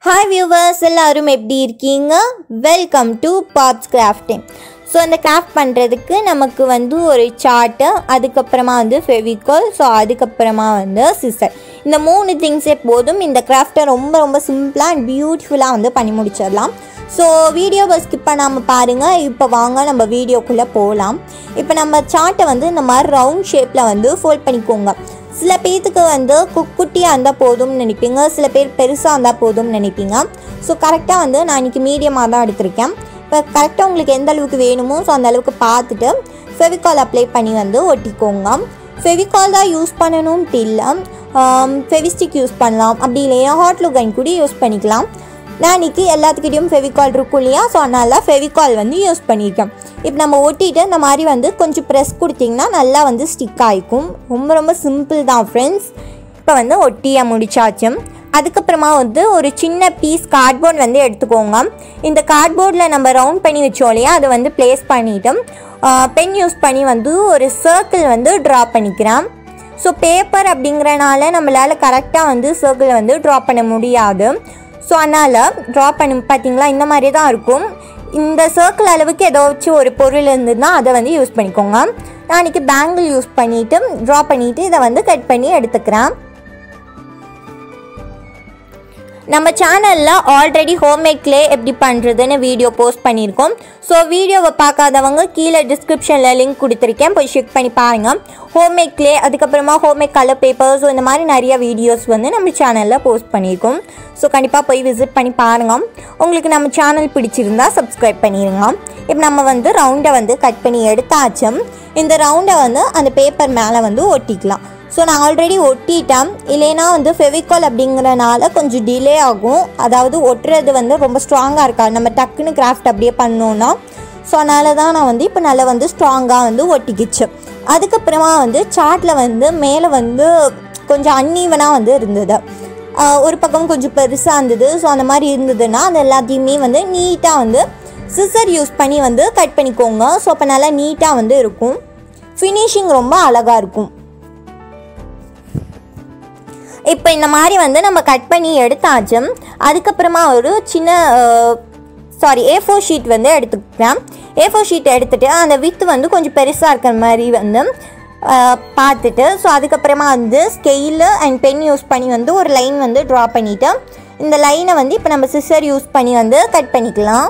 hi viewers எல்லாரும் எப்படி இருக்கீங்க welcome to Pops crafting so அந்த கிராஃப்ட் பண்ணுறதுக்கு நமக்கு வந்து ஒரு சார்ட்டு அதுக்கப்புறமா வந்து ஃபெவிகால் ஸோ அதுக்கப்புறமா வந்து சிசர் இந்த மூணு திங்ஸே போதும் இந்த கிராஃப்டை ரொம்ப ரொம்ப சிம்பிளாக அண்ட் பியூட்டிஃபுல்லாக வந்து பண்ணி முடிச்சிடலாம் ஸோ வீடியோவை ஸ்கிப் பண்ணாமல் பாருங்கள் இப்போ வாங்க நம்ம வீடியோக்குள்ளே போகலாம் இப்போ நம்ம சார்ட்டை வந்து இந்த மாதிரி ரவுண்ட் ஷேப்பில் வந்து ஃபோல்ட் பண்ணிக்கோங்க சில பேர்த்துக்கு வந்து கு- குட்டியாக இருந்தால் போதும்னு நினைப்பீங்க சில பேர் பெருசாக இருந்தால் போதும்னு நினைப்பீங்க ஸோ கரெக்டாக வந்து நான் இன்றைக்கி மீடியமாக தான் எடுத்திருக்கேன் இப்போ கரெக்டாக உங்களுக்கு எந்த அளவுக்கு வேணுமோ ஸோ அந்த அளவுக்கு பார்த்துட்டு ஃபெவிகால் அப்ளை பண்ணி வந்து ஒட்டிக்கோங்க ஃபெவிகால் தான் யூஸ் பண்ணணும்ட்டு இல்லை ஃபெவிஸ்டிக் யூஸ் பண்ணலாம் அப்படி இல்லையா ஹாட் லுகன் கூட யூஸ் பண்ணிக்கலாம் நான் இன்னைக்கு எல்லாத்துக்கிட்டையும் ஃபெவிகால் இருக்கும் இல்லையா ஸோ அதனால ஃபெவிகால் வந்து யூஸ் பண்ணியிருக்கேன் இப்போ நம்ம ஒட்டிட்டு இந்த மாதிரி வந்து கொஞ்சம் ப்ரெஸ் கொடுத்தீங்கன்னா நல்லா வந்து ஸ்டிக் ஆகிக்கும் ரொம்ப ரொம்ப சிம்பிள் தான் ஃப்ரெண்ட்ஸ் இப்போ வந்து ஒட்டிய முடிச்சாச்சு அதுக்கப்புறமா வந்து ஒரு சின்ன பீஸ் கார்ட்போர்ட் வந்து எடுத்துக்கோங்க இந்த கார்ட்போர்டில் நம்ம ரவுண்ட் பண்ணி வச்சோம் இல்லையா அதை வந்து ப்ளேஸ் பண்ணிவிட்டு பென் யூஸ் பண்ணி வந்து ஒரு சர்க்கிள் வந்து ட்ரா பண்ணிக்கிறேன் ஸோ பேப்பர் அப்படிங்கிறனால நம்மளால் கரெக்டாக வந்து சர்க்கிளை வந்து ட்ரா பண்ண முடியாது ஸோ அதனால் ட்ரா பண்ணி பார்த்தீங்களா இந்த மாதிரி தான் இருக்கும் இந்த சர்க்கிள் அளவுக்கு ஏதாச்சும் ஒரு பொருள் இருந்ததுன்னா அதை வந்து யூஸ் பண்ணிக்கோங்க நான் இன்றைக்கி பேங்கிள் யூஸ் பண்ணிவிட்டு ட்ரா பண்ணிவிட்டு இதை வந்து கட் பண்ணி எடுத்துக்கிறேன் நம்ம சேனலில் ஆல்ரெடி ஹோம்மேட் க்ளே எப்படி பண்ணுறதுன்னு வீடியோ போஸ்ட் பண்ணியிருக்கோம் ஸோ வீடியோவை பார்க்காதவங்க கீழே டிஸ்கிரிப்ஷனில் லிங்க் கொடுத்துருக்கேன் போய் செக் பண்ணி பாருங்கள் ஹோம்மேட் க்ளே அதுக்கப்புறமா ஹோம்மேட் கலர் பேப்பர் ஸோ இந்த மாதிரி நிறைய வீடியோஸ் வந்து நம்ம சேனலில் போஸ்ட் பண்ணியிருக்கோம் ஸோ கண்டிப்பாக போய் விசிட் பண்ணி பாருங்கள் உங்களுக்கு நம்ம சேனல் பிடிச்சிருந்தா சப்ஸ்கிரைப் பண்ணிடுங்க இப்போ நம்ம வந்து ரவுண்டை வந்து கட் பண்ணி எடுத்தாச்சு இந்த ரவுண்டை வந்து அந்த பேப்பர் மேலே வந்து ஒட்டிக்கலாம் ஸோ நான் ஆல்ரெடி ஒட்டிட்டேன் இல்லைன்னா வந்து ஃபெவிகால் அப்படிங்கிறனால கொஞ்சம் டிலே ஆகும் அதாவது ஒட்டுறது வந்து ரொம்ப ஸ்ட்ராங்காக இருக்காது நம்ம டக்குன்னு கிராஃப்ட் அப்படியே பண்ணோன்னா ஸோ அதனால தான் நான் வந்து இப்போ நல்லா வந்து ஸ்ட்ராங்காக வந்து ஒட்டிக்கிச்சு அதுக்கப்புறமா வந்து சார்ட்டில் வந்து மேலே வந்து கொஞ்சம் அன்னீவனாக வந்து இருந்தது ஆஹ் ஒரு பக்கம் கொஞ்சம் பெருசாக இருந்தது ஸோ அந்த மாதிரி இருந்ததுன்னா அது எல்லாத்தையுமே வந்து நீட்டாக வந்து சிசர் யூஸ் பண்ணி வந்து கட் பண்ணிக்கோங்க ஸோ அப்போ நல்லா நீட்டாக வந்து இருக்கும் ஃபினிஷிங் ரொம்ப அழகாக இருக்கும் இப்போ இந்த மாதிரி வந்து நம்ம கட் பண்ணி எடுத்தாச்சு அதுக்கப்புறமா ஒரு சின்ன சாரி ஏ ஃபோர் ஷீட் வந்து எடுத்துக்கிறேன் ஏ ஃபோர் ஷீட் எடுத்துகிட்டு அந்த வித்து வந்து கொஞ்சம் பெருசாக இருக்கிற மாதிரி வந்து அஹ், பார்த்துட்டு ஸோ அதுக்கப்புறமா வந்து ஸ்கெயிலு அண்ட் பென் யூஸ் பண்ணி வந்து ஒரு லைன் வந்து ட்ரா பண்ணிவிட்டு இந்த லைனை வந்து இப்போ நம்ம சிசர் யூஸ் பண்ணி வந்து கட் பண்ணிக்கலாம்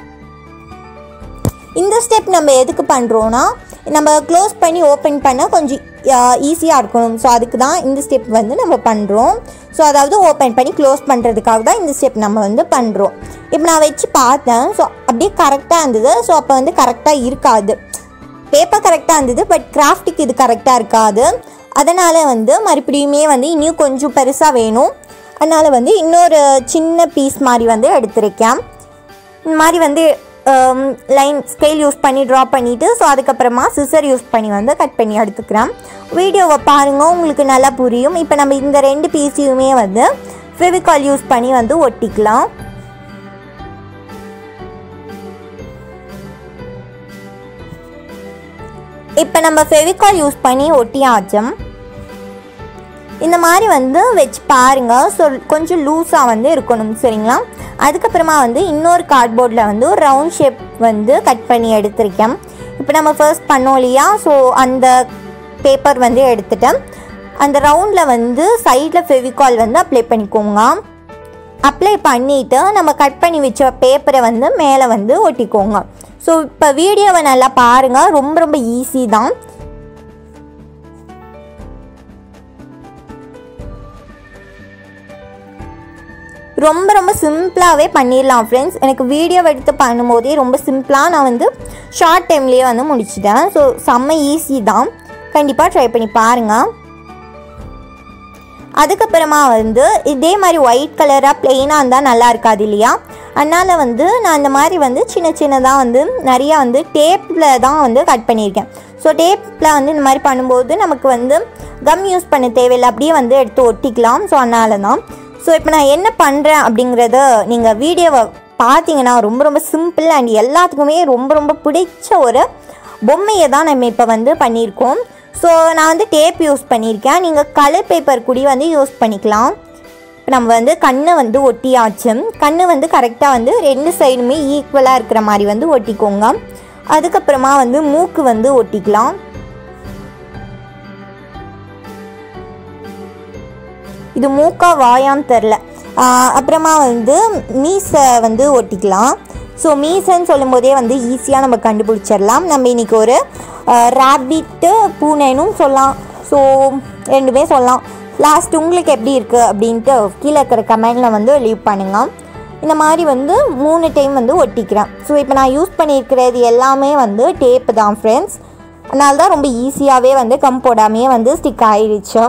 இந்த ஸ்டெப் நம்ம எதுக்கு பண்ணுறோன்னா நம்ம க்ளோஸ் பண்ணி ஓப்பன் பண்ண கொஞ்சம் ஈஸியாக இருக்கணும் ஸோ அதுக்கு தான் இந்த ஸ்டெப் வந்து நம்ம பண்ணுறோம் ஸோ அதாவது ஓப்பன் பண்ணி க்ளோஸ் பண்ணுறதுக்காக தான் இந்த ஸ்டெப் நம்ம வந்து பண்ணுறோம் இப்போ நான் வச்சு பார்த்தேன் ஸோ அப்படியே கரெக்டாக இருந்தது ஸோ அப்போ வந்து கரெக்டாக இருக்காது பேப்பர் கரெக்டாக இருந்தது பட் கிராஃப்ட்டுக்கு இது கரெக்டாக இருக்காது அதனால் வந்து மறுபடியுமே வந்து இன்னும் கொஞ்சம் பெருசாக வேணும் அதனால் வந்து இன்னொரு சின்ன பீஸ் மாதிரி வந்து எடுத்திருக்கேன் இந்த மாதிரி வந்து லைன் ஸ்கேல் யூஸ் பண்ணி ட்ரா பண்ணிவிட்டு ஸோ அதுக்கப்புறமா சிசர் யூஸ் பண்ணி வந்து கட் பண்ணி எடுத்துக்கிறேன் வீடியோவை பாருங்கள் உங்களுக்கு நல்லா புரியும் இப்போ நம்ம இந்த ரெண்டு பீஸையுமே வந்து ஃபெவிகால் யூஸ் பண்ணி வந்து ஒட்டிக்கலாம் இப்போ நம்ம ஃபெவிகால் யூஸ் பண்ணி ஒட்டியாச்சும் இந்த மாதிரி வந்து வச்சு பாருங்க ஸோ கொஞ்சம் லூஸாக வந்து இருக்கணும் சரிங்களா அதுக்கப்புறமா வந்து இன்னொரு கார்ட்போர்டில் வந்து ஒரு ரவுண்ட் ஷேப் வந்து கட் பண்ணி எடுத்திருக்கேன் இப்போ நம்ம ஃபர்ஸ்ட் பண்ணோம் இல்லையா ஸோ அந்த பேப்பர் வந்து எடுத்துட்டேன் அந்த ரவுண்டில் வந்து சைடில் ஃபெவிகால் வந்து அப்ளை பண்ணிக்கோங்க அப்ளை பண்ணிவிட்டு நம்ம கட் பண்ணி வச்ச பேப்பரை வந்து மேலே வந்து ஒட்டிக்கோங்க ஸோ இப்போ வீடியோவை நல்லா பாருங்கள் ரொம்ப ரொம்ப ஈஸி தான் ரொம்ப ரொம்ப சிம்பிளாகவே பண்ணிடலாம் ஃப்ரெண்ட்ஸ் எனக்கு வீடியோ எடுத்து பண்ணும்போதே ரொம்ப சிம்பிளாக நான் வந்து ஷார்ட் டைம்லேயே வந்து முடிச்சிட்டேன் ஸோ செம்ம ஈஸி தான் கண்டிப்பாக ட்ரை பண்ணி பாருங்கள் அதுக்கப்புறமா வந்து இதே மாதிரி ஒயிட் கலராக பிளெயினாக இருந்தால் நல்லா இருக்காது இல்லையா அதனால் வந்து நான் இந்த மாதிரி வந்து சின்ன சின்னதாக வந்து நிறையா வந்து டேப்பில் தான் வந்து கட் பண்ணியிருக்கேன் ஸோ டேப்பில் வந்து இந்த மாதிரி பண்ணும்போது நமக்கு வந்து கம் யூஸ் பண்ண தேவையில்லை அப்படியே வந்து எடுத்து ஒட்டிக்கலாம் ஸோ அதனால தான் ஸோ இப்போ நான் என்ன பண்ணுறேன் அப்படிங்கிறத நீங்கள் வீடியோவை பார்த்தீங்கன்னா ரொம்ப ரொம்ப சிம்பிள் அண்ட் எல்லாத்துக்குமே ரொம்ப ரொம்ப பிடிச்ச ஒரு பொம்மையை தான் நம்ம இப்போ வந்து பண்ணியிருக்கோம் ஸோ நான் வந்து டேப் யூஸ் பண்ணியிருக்கேன் நீங்கள் கலர் பேப்பர் கூடி வந்து யூஸ் பண்ணிக்கலாம் இப்போ இப்போ நம்ம வந்து கண்ணை வந்து ஒட்டியாச்சு கண்ணு வந்து கரெக்டாக வந்து ரெண்டு சைடுமே ஈக்குவலாக இருக்கிற மாதிரி வந்து ஒட்டிக்கோங்க அதுக்கப்புறமா வந்து மூக்கு வந்து ஒட்டிக்கலாம் இது மூக்கா வாயான்னு தெரில அப்புறமா வந்து மீசை வந்து ஒட்டிக்கலாம் ஸோ மீசைன்னு சொல்லும்போதே வந்து ஈஸியாக நம்ம கண்டுபிடிச்சிடலாம் நம்ம இன்றைக்கி ஒரு ரேபிட்டு பூனைனும் சொல்லலாம் ஸோ ரெண்டுமே சொல்லலாம் லாஸ்ட் உங்களுக்கு எப்படி இருக்குது அப்படின்ட்டு கீழே இருக்கிற கமெண்டில் வந்து லீவ் பண்ணுங்கள் இந்த மாதிரி வந்து மூணு டைம் வந்து ஒட்டிக்கிறேன் ஸோ இப்போ நான் யூஸ் பண்ணியிருக்கிறது எல்லாமே வந்து டேப்பு தான் ஃப்ரெண்ட்ஸ் அதனால தான் ரொம்ப ஈஸியாகவே வந்து கம் போடாமையே வந்து ஸ்டிக் ஆயிடுச்சு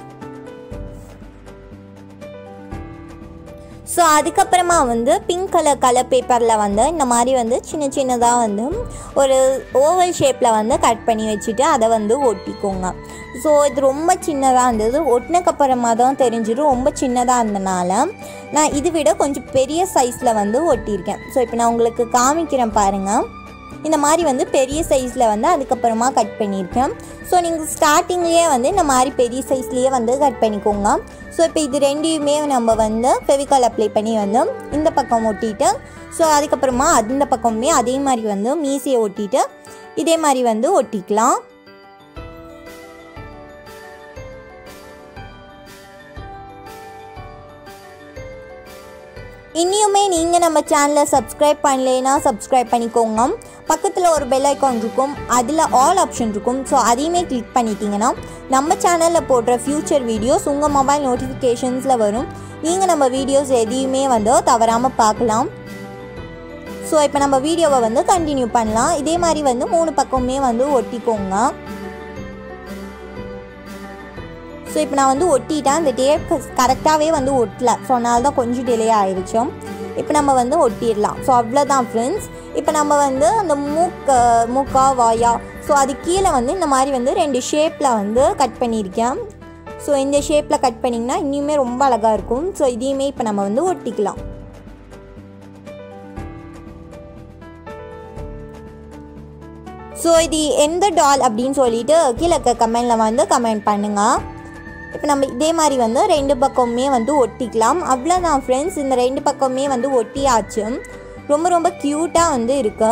ஸோ அதுக்கப்புறமா வந்து பிங்க் கலர் கலர் பேப்பரில் வந்து இந்த மாதிரி வந்து சின்ன சின்னதாக வந்து ஒரு ஓவல் ஷேப்பில் வந்து கட் பண்ணி வச்சுட்டு அதை வந்து ஒட்டிக்கோங்க ஸோ இது ரொம்ப சின்னதாக இருந்தது ஒட்டினக்கப்புறமா தான் தெரிஞ்சிடும் ரொம்ப சின்னதாக இருந்தனால நான் இது விட கொஞ்சம் பெரிய சைஸில் வந்து ஒட்டியிருக்கேன் ஸோ இப்போ நான் உங்களுக்கு காமிக்கிறேன் பாருங்கள் இந்த மாதிரி வந்து பெரிய சைஸில் வந்து அதுக்கப்புறமா கட் பண்ணியிருக்கேன் ஸோ நீங்கள் ஸ்டார்டிங்லேயே வந்து இந்த மாதிரி பெரிய சைஸ்லேயே வந்து கட் பண்ணிக்கோங்க ஸோ இப்போ இது ரெண்டையுமே நம்ம வந்து ஃபெவிகால் அப்ளை பண்ணி வந்து இந்த பக்கம் ஒட்டிட்டு ஸோ அதுக்கப்புறமா அந்த பக்கமுமே அதே மாதிரி வந்து மீசியை ஒட்டிட்டு இதே மாதிரி வந்து ஒட்டிக்கலாம் இன்னியுமே நீங்கள் நம்ம சேனலை சப்ஸ்கிரைப் பண்ணலைன்னா சப்ஸ்கிரைப் பண்ணிக்கோங்க பக்கத்தில் ஒரு பெல் ஐக்கான் இருக்கும் அதில் ஆல் ஆப்ஷன் இருக்கும் ஸோ அதையுமே கிளிக் பண்ணிட்டீங்கன்னா நம்ம சேனலில் போடுற ஃப்யூச்சர் வீடியோஸ் உங்கள் மொபைல் நோட்டிஃபிகேஷன்ஸில் வரும் நீங்கள் நம்ம வீடியோஸ் எதையுமே வந்து தவறாமல் பார்க்கலாம் ஸோ இப்போ நம்ம வீடியோவை வந்து கண்டினியூ பண்ணலாம் இதே மாதிரி வந்து மூணு பக்கமுமே வந்து ஒட்டிக்கோங்க ஸோ இப்போ நான் வந்து ஒட்டிட்டேன் அந்த டேப் கரெக்டாகவே வந்து ஒட்டல ஸோ அதனால தான் கொஞ்சம் டிலே ஆயிடுச்சு இப்போ நம்ம வந்து ஒட்டிடலாம் ஸோ அவ்வளோதான் ஃப்ரெண்ட்ஸ் இப்போ நம்ம வந்து அந்த மூக்க மூக்கா வாயா ஸோ அது கீழே வந்து இந்த மாதிரி வந்து ரெண்டு ஷேப்பில் வந்து கட் பண்ணியிருக்கேன் ஸோ இந்த ஷேப்பில் கட் பண்ணிங்கன்னா இன்னுமே ரொம்ப அழகாக இருக்கும் ஸோ இதையுமே இப்போ நம்ம வந்து ஒட்டிக்கலாம் ஸோ இது எந்த டால் அப்படின்னு சொல்லிட்டு கீழே இருக்க கமெண்டில் வந்து கமெண்ட் பண்ணுங்கள் இப்போ நம்ம இதே மாதிரி வந்து ரெண்டு பக்கமுமே வந்து ஒட்டிக்கலாம் அவ்வளோதான் ஃப்ரெண்ட்ஸ் இந்த ரெண்டு பக்கமுமே வந்து ஒட்டியாச்சு ரொம்ப ரொம்ப க்யூட்டாக வந்து இருக்கு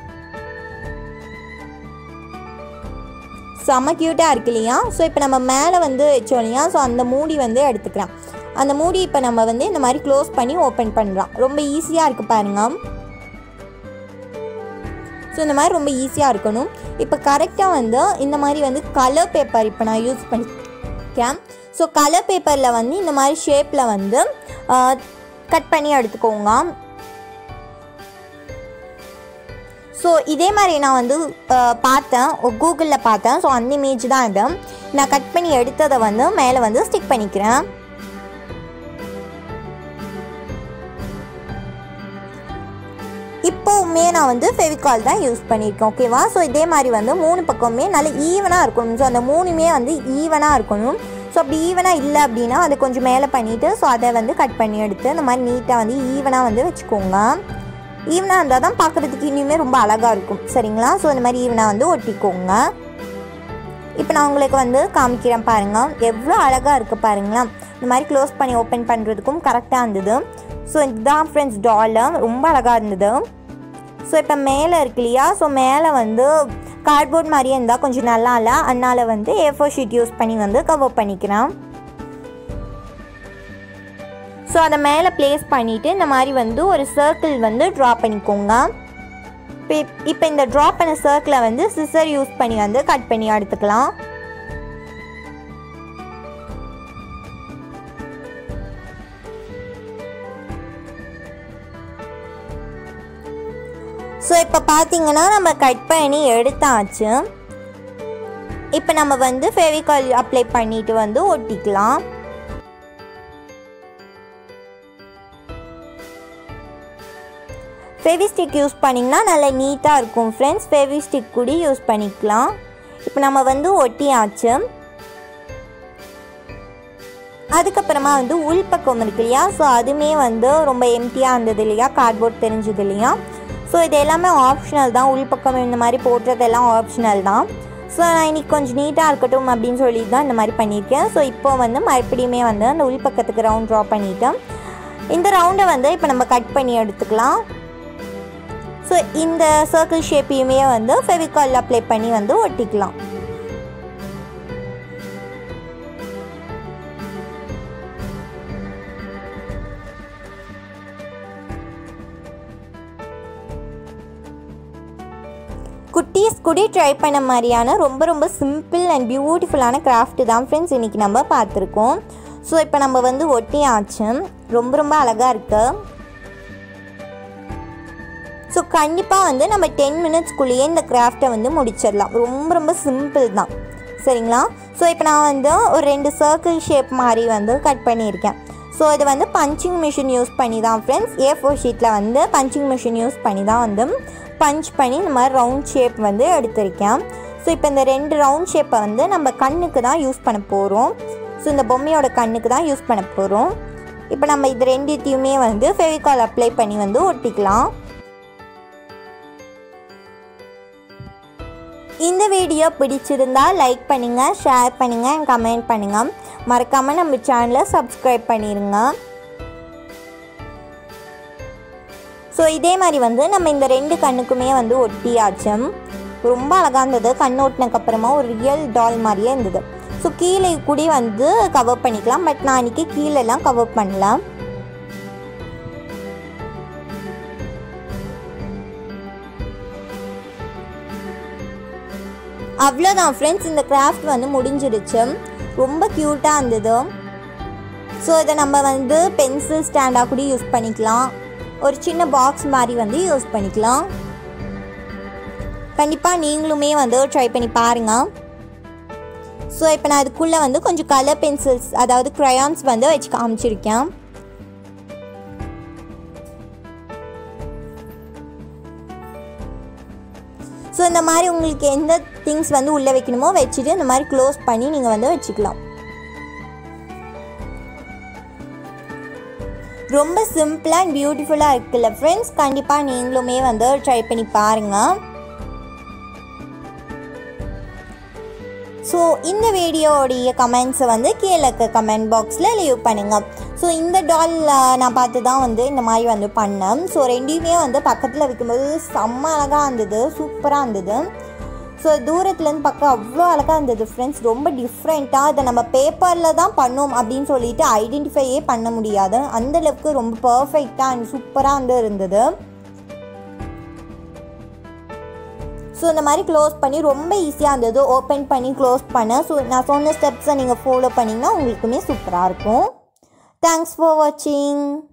செம்ம க்யூட்டாக இருக்கு இல்லையா ஸோ இப்போ நம்ம மேலே வந்து வச்சோம் இல்லையா ஸோ அந்த மூடி வந்து எடுத்துக்கலாம் அந்த மூடி இப்போ நம்ம வந்து இந்த மாதிரி க்ளோஸ் பண்ணி ஓப்பன் பண்ணுறோம் ரொம்ப ஈஸியாக இருக்குது பாருங்கள் ஸோ இந்த மாதிரி ரொம்ப ஈஸியாக இருக்கணும் இப்போ கரெக்டாக வந்து இந்த மாதிரி வந்து கலர் பேப்பர் இப்போ நான் யூஸ் பண்ணியிருக்கேன் ஸோ கலர் பேப்பரில் வந்து இந்த மாதிரி ஷேப்பில் வந்து கட் பண்ணி எடுத்துக்கோங்க ஸோ இதே மாதிரி நான் வந்து அஹ், பார்த்தேன் கூகுளில் பார்த்தேன் ஸோ அந்த இமேஜ் தான் இது நான் கட் பண்ணி எடுத்ததை வந்து மேலே வந்து ஸ்டிக் பண்ணிக்கிறேன் இப்போவுமே நான் வந்து ஃபெவிகால் தான் யூஸ் பண்ணியிருக்கேன் ஓகேவா ஸோ இதே மாதிரி வந்து மூணு பக்கமுமே நல்ல ஈவனாக இருக்கணும் ஸோ அந்த மூணுமே வந்து ஈவனாக இருக்கணும் ஸோ அப்படி ஈவனாக இல்லை அப்படின்னா அதை கொஞ்சம் மேலே பண்ணிவிட்டு ஸோ அதை வந்து கட் பண்ணி எடுத்து இந்த மாதிரி நீட்டாக வந்து ஈவனாக வந்து வச்சுக்கோங்க ஈவனாக இருந்தால் தான் பார்க்குறதுக்கு இனிமே ரொம்ப அழகாக இருக்கும் சரிங்களா ஸோ இந்த மாதிரி ஈவனாக வந்து ஒட்டிக்கோங்க இப்போ நான் உங்களுக்கு வந்து காமிக்கிறேன் பாருங்கள் எவ்வளோ அழகாக இருக்குது பாருங்களேன் இந்த மாதிரி க்ளோஸ் பண்ணி ஓப்பன் பண்ணுறதுக்கும் கரெக்டாக இருந்தது ஸோ இதுதான் ஃப்ரெண்ட்ஸ் டாலு ரொம்ப அழகாக இருந்தது ஸோ இப்போ மேலே இருக்கு இல்லையா ஸோ மேலே வந்து கார்ட்போர்ட் மாதிரியே இருந்தால் கொஞ்சம் நல்லா இல்லை அதனால் வந்து ஏ ஃபோர் ஷீட் யூஸ் பண்ணி வந்து கவர் பண்ணிக்கிறேன் ஸோ அதை மேலே ப்ளேஸ் பண்ணிவிட்டு இந்த மாதிரி வந்து ஒரு சர்க்கிள் வந்து ட்ரா பண்ணிக்கோங்க இப்போ இப்போ இந்த ட்ரா பண்ண சர்க்கிளை வந்து சிசர் யூஸ் பண்ணி வந்து கட் பண்ணி எடுத்துக்கலாம் ஸோ இப்போ பார்த்தீங்கன்னா நம்ம கட் பண்ணி எடுத்தாச்சு இப்போ நம்ம வந்து ஃபெவிகால் அப்ளை பண்ணிட்டு வந்து ஒட்டிக்கலாம் ஃபெவிஸ்டிக் யூஸ் பண்ணிங்கன்னா நல்லா நீட்டாக இருக்கும் ஃப்ரெண்ட்ஸ் ஃபெவிஸ்டிக் கூட யூஸ் பண்ணிக்கலாம் இப்போ நம்ம வந்து ஒட்டியாச்சு அதுக்கப்புறமா வந்து உள்பக்கம் இருக்கு இல்லையா ஸோ அதுவுமே வந்து ரொம்ப எம்டியாக இருந்தது இல்லையா கார்ட்போர்ட் தெரிஞ்சது இல்லையா ஸோ இது எல்லாமே ஆப்ஷனல் தான் உள்பக்கம் இந்த மாதிரி போடுறதெல்லாம் ஆப்ஷனல் தான் ஸோ நான் இன்னைக்கு கொஞ்சம் நீட்டாக இருக்கட்டும் அப்படின்னு சொல்லி தான் இந்த மாதிரி பண்ணியிருக்கேன் ஸோ இப்போ வந்து மறுபடியுமே வந்து அந்த உள்பக்கத்துக்கு ரவுண்ட் ட்ரா பண்ணிட்டேன் இந்த ரவுண்டை வந்து இப்போ நம்ம கட் பண்ணி எடுத்துக்கலாம் ஸோ இந்த சர்க்கிள் ஷேப்பையுமே வந்து ஃபெவிகால் அப்ளை பண்ணி வந்து ஒட்டிக்கலாம் குட்டீஸ் கூட ட்ரை பண்ண மாதிரியான ரொம்ப ரொம்ப சிம்பிள் அண்ட் பியூட்டிஃபுல்லான கிராஃப்ட் தான் ஃப்ரெண்ட்ஸ் இன்றைக்கி நம்ம பார்த்துருக்கோம் ஸோ இப்போ நம்ம வந்து ஒட்டியாச்சு ரொம்ப ரொம்ப அழகாக இருக்கு ஸோ கண்டிப்பாக வந்து நம்ம டென் மினிட்ஸ்க்குள்ளேயே இந்த கிராஃப்டை வந்து முடிச்சிடலாம் ரொம்ப ரொம்ப சிம்பிள் தான் சரிங்களா ஸோ இப்போ நான் வந்து ஒரு ரெண்டு சர்க்கிள் ஷேப் மாதிரி வந்து கட் பண்ணியிருக்கேன் ஸோ இது வந்து பஞ்சிங் மிஷின் யூஸ் பண்ணி தான் ஃப்ரெண்ட்ஸ் ஏ ஃபோர் ஷீட்டில் வந்து பஞ்சிங் மிஷின் யூஸ் பண்ணி தான் வந்து பஞ்ச் பண்ணி இந்த மாதிரி ரவுண்ட் ஷேப் வந்து எடுத்திருக்கேன் ஸோ இப்போ இந்த ரெண்டு ரவுண்ட் ஷேப்பை வந்து நம்ம கண்ணுக்கு தான் யூஸ் பண்ண போகிறோம் ஸோ இந்த பொம்மையோட கண்ணுக்கு தான் யூஸ் பண்ண போகிறோம் இப்போ நம்ம இது ரெண்டுத்தையுமே வந்து ஃபெவிகால் அப்ளை பண்ணி வந்து ஒட்டிக்கலாம் இந்த வீடியோ பிடிச்சிருந்தா லைக் பண்ணுங்கள் ஷேர் பண்ணுங்கள் கமெண்ட் பண்ணுங்கள் மறக்காமல் நம்ம சேனலை சப்ஸ்கிரைப் பண்ணிடுங்க ஸோ இதே மாதிரி வந்து நம்ம இந்த ரெண்டு கண்ணுக்குமே வந்து ஒட்டியாச்சு ரொம்ப அழகாக இருந்தது கண் ஒட்டினதுக்கப்புறமா ஒரு ரியல் டால் மாதிரியே இருந்தது ஸோ கீழே கூட வந்து கவர் பண்ணிக்கலாம் பட் நான் இன்றைக்கி கீழெல்லாம் கவர் பண்ணல அவ்வளோதான் ஃப்ரெண்ட்ஸ் இந்த கிராஃப்ட் வந்து முடிஞ்சிருச்சு ரொம்ப க்யூட்டாக இருந்தது ஸோ இதை நம்ம வந்து பென்சில் ஸ்டாண்டாக கூட யூஸ் பண்ணிக்கலாம் ஒரு சின்ன பாக்ஸ் மாதிரி வந்து யூஸ் பண்ணிக்கலாம் கண்டிப்பாக நீங்களுமே வந்து ட்ரை பண்ணி பாருங்கள் ஸோ இப்போ நான் அதுக்குள்ளே வந்து கொஞ்சம் கலர் பென்சில்ஸ் அதாவது க்ரையான்ஸ் வந்து வச்சு காமிச்சிருக்கேன் ஸோ இந்த மாதிரி உங்களுக்கு எந்த திங்ஸ் வந்து உள்ளே வைக்கணுமோ வச்சுட்டு இந்த மாதிரி க்ளோஸ் பண்ணி நீங்கள் வந்து வச்சுக்கலாம் ரொம்ப சிம்பிளாக அண்ட் பியூட்டிஃபுல்லாக இருக்குல்ல ஃப்ரெண்ட்ஸ் கண்டிப்பாக நீங்களுமே வந்து ட்ரை பண்ணி பாருங்கள் ஸோ இந்த வீடியோடைய கமெண்ட்ஸை வந்து கீழே இருக்க கமெண்ட் பாக்ஸில் லீவ் பண்ணுங்கள் ஸோ இந்த டால் நான் பார்த்து தான் வந்து இந்த மாதிரி வந்து பண்ணேன் ஸோ ரெண்டையுமே வந்து பக்கத்தில் வைக்கும்போது செம்ம அழகாக இருந்தது சூப்பராக இருந்தது ஸோ தூரத்துலேருந்து பார்க்க அவ்வளோ அழகாக இருந்தது ஃப்ரெண்ட்ஸ் ரொம்ப டிஃப்ரெண்ட்டாக இதை நம்ம பேப்பரில் தான் பண்ணோம் அப்படின்னு சொல்லிட்டு ஐடென்டிஃபையே பண்ண முடியாது அந்தளவுக்கு ரொம்ப பர்ஃபெக்டாக அண்ட் சூப்பராக வந்து இருந்தது ஸோ இந்த மாதிரி க்ளோஸ் பண்ணி ரொம்ப ஈஸியாக இருந்தது ஓப்பன் பண்ணி க்ளோஸ் பண்ண ஸோ நான் சொன்ன ஸ்டெப்ஸை நீங்கள் ஃபாலோ பண்ணிங்கன்னா உங்களுக்குமே சூப்பராக இருக்கும் தேங்க்ஸ் ஃபார் வாட்சிங்